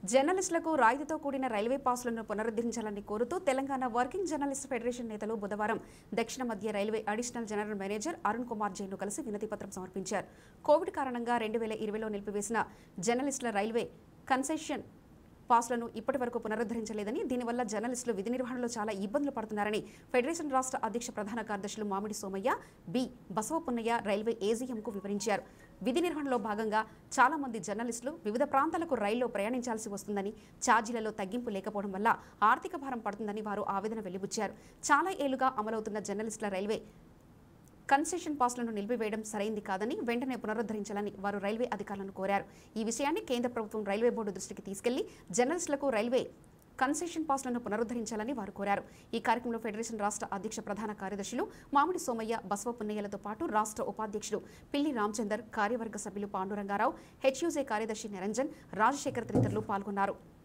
జర్నలిస్టులకు రాయితీతో కూడిన రైల్వే పాసులను పునరుద్ధరించాలని కోరుతూ తెలంగాణ వర్కింగ్ జర్నలిస్ట్ ఫెడరేషన్ నేతలు బుధవారం దక్షిణ మధ్య railway additional general manager Arun Kumar జైన్ను కలిసి వినతిపత్రం సమర్పించారు కోవిడ్ కారణంగా రెండు వేల ఇరవైలో నిలిపివేసిన జర్నలిస్టుల రైల్వే కన్సెషన్ పాస్లను ఇప్పటి వరకు పునరుద్ధరించలేదని దీనివల్ల జర్నలిస్టులు విధి నిర్వహణలో చాలా ఇబ్బందులు పడుతున్నారని ఫెడరేషన్ రాష్ట్ర అధ్యక్ష ప్రధాన కార్యదర్శులు మామిడి సోమయ్య బి బసవపున్నయ్య రైల్వే ఏజీఎంకు వివరించారు విధి నిర్వహణలో భాగంగా చాలా మంది జర్నలిస్టులు వివిధ ప్రాంతాలకు రైల్లో ప్రయాణించాల్సి వస్తుందని ఛార్జీలలో తగ్గింపు లేకపోవడం వల్ల ఆర్థిక భారం పడుతుందని వారు ఆవేదన వెలిబుచ్చారు చాలా ఏళ్లుగా అమలవుతున్న జర్నలిస్టుల రైల్వే కన్సెషన్ పాస్లను నిలిపివేయడం సరైంది కాదని వెంటనే పునరుద్ధరించాలని వారు రైల్వే అధికారులను కోరారు ఈ విషయాన్ని కేంద్ర ప్రభుత్వం రైల్వే బోర్డు దృష్టికి తీసుకెళ్లి జర్నలిస్టులకు రైల్వే కన్సెషన్ పాస్లను పునరుద్ధరించాలని వారు కోరారు ఈ కార్యక్రమంలో ఫెడరేషన్ రాష్ట్ర అధ్యక్ష ప్రధాన కార్యదర్శులు మామిడి సోమయ్య బసవపున్నయ్యలతో పాటు రాష్ట్ర ఉపాధ్యక్షులు పిల్లి రామచందర్ కార్యవర్గ సభ్యులు పాండురంగారావు హెచ్యూజే కార్యదర్శి నిరంజన్ రాజశేఖర్ తదితరులు పాల్గొన్నారు